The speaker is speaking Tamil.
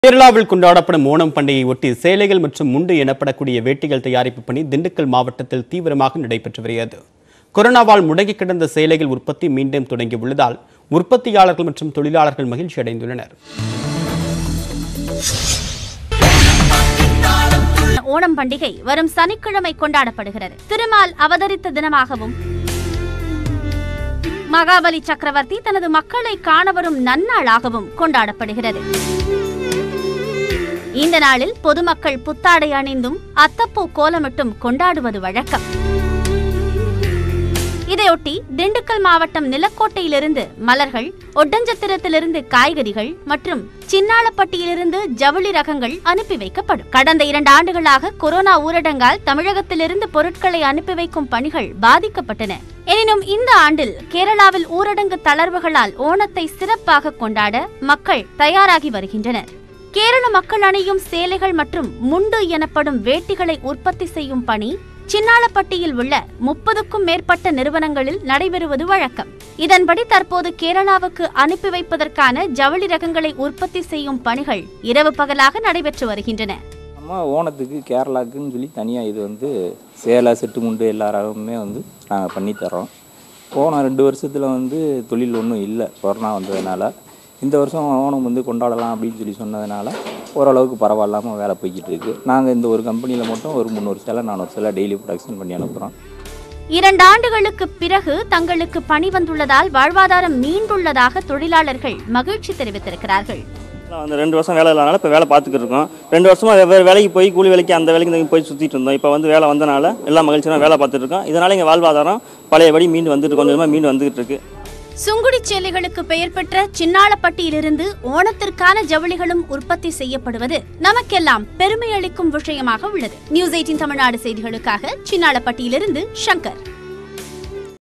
கேரளாவில் கொண்டாடப்படும் ஓணம் பண்டிகையை ஒட்டி சேலைகள் மற்றும் முண்டு எனப்படக்கூடிய வேட்டிகள் தயாரிப்பு பணி திண்டுக்கல் மாவட்டத்தில் தீவிரமாக நடைபெற்று வருகிறது கொரோனாவால் முடங்கி கிடந்த சேலைகள் உற்பத்தி மீண்டும் தொடங்கியுள்ளதால் உற்பத்தியாளர்கள் மற்றும் தொழிலாளர்கள் மகிழ்ச்சி அடைந்துள்ளனர் ஓணம் பண்டிகை வரும் சனிக்கிழமை கொண்டாடப்படுகிறது திருமால் அவதரித்த தினமாகவும் மகாபலி சக்கரவர்த்தி தனது மக்களை காண வரும் நன்னாளாகவும் கொண்டாடப்படுகிறது இந்த நாளில் பொதுமக்கள் புத்தாடை அணிந்தும் அத்தப்பூ கோலமிட்டும் கொண்டாடுவது வழக்கம் இதையொட்டி திண்டுக்கல் மாவட்டம் நிலக்கோட்டையிலிருந்து மலர்கள் ஒட்டஞ்சத்திரத்திலிருந்து காய்கறிகள் மற்றும் சின்னாளப்பட்டியிலிருந்து ஜவுளி ரகங்கள் அனுப்பி வைக்கப்படும் கடந்த இரண்டு ஆண்டுகளாக கொரோனா ஊரடங்கால் தமிழகத்திலிருந்து பொருட்களை அனுப்பி வைக்கும் பணிகள் பாதிக்கப்பட்டன எனினும் இந்த ஆண்டில் கேரளாவில் ஊரடங்கு தளர்வுகளால் ஓணத்தை சிறப்பாக கொண்டாட மக்கள் தயாராகி வருகின்றனர் கேரள மக்கள் அணியும் சேலைகள் மற்றும் முண்டு எனப்படும் வேட்டிகளை உற்பத்தி செய்யும் பணி சின்னாளப்பட்டியில் உள்ள முப்பதுக்கும் மேற்பட்ட நிறுவனங்களில் நடைபெறுவது வழக்கம் இதன்படி தற்போது கேரளாவுக்கு அனுப்பி வைப்பதற்கான ஜவுளி ரகங்களை உற்பத்தி செய்யும் பணிகள் இரவு பகலாக நடைபெற்று வருகின்றன நம்ம ஓணத்துக்கு கேரளாக்குன்னு சொல்லி தனியாக இது வந்து சேலை செட்டு முண்டு எல்லா ரகமுமே வந்து நாங்கள் பண்ணித்தரோம் போன ரெண்டு வருஷத்தில் வந்து தொழில் ஒன்றும் இல்லை கொரோனா வந்ததுனால இந்த வருஷம் ஓணம் வந்து கொண்டாடலாம் அப்படின்னு சொல்லி சொன்னதுனால ஓரளவுக்கு பரவாயில்லாமல் வேலை போய்கிட்டு இருக்கு நாங்கள் இந்த ஒரு கம்பெனியில் மட்டும் ஒரு முந்நூறு சேலை நானூறு சேலை டெய்லி ப்ரொடக்ஷன் பண்ணி அனுப்புகிறோம் இரண்டு ஆண்டுகளுக்கு பிறகு தங்களுக்கு பணி வந்துள்ளதால் வாழ்வாதாரம் மீண்டுள்ளதாக தொழிலாளர்கள் மகிழ்ச்சி தெரிவித்திருக்கிறார்கள் நான் வந்து ரெண்டு வருஷம் வேலை இல்லாதனால இப்போ வேலை பார்த்துக்கிட்டு இருக்கோம் ரெண்டு வருஷமா வெவ்வேறு வேலைக்கு போய் கூலி வேலைக்கு அந்த வேலைக்கு இந்த போய் சுற்றிட்டு இருந்தோம் இப்போ வந்து வேலை வந்தனால எல்லா மகிழ்ச்சியாக வேலை பார்த்துட்டு இருக்கோம் இதனால எங்கள் வாழ்வாதாரம் பழையபடி மீண்டு வந்துட்டு கொஞ்சம் கொஞ்சமாக மீண்டு வந்துகிட்டு இருக்கு சுங்குடி சேலைகளுக்கு பெயர் பெற்ற சின்னாளப்பட்டியிலிருந்து ஓணத்திற்கான ஜவுளிகளும் உற்பத்தி செய்யப்படுவது நமக்கெல்லாம் பெருமை அளிக்கும் விஷயமாக உள்ளது நியூஸ் எயிட்டின் தமிழ்நாடு செய்திகளுக்காக சின்னாளப்பட்டியிலிருந்து சங்கர்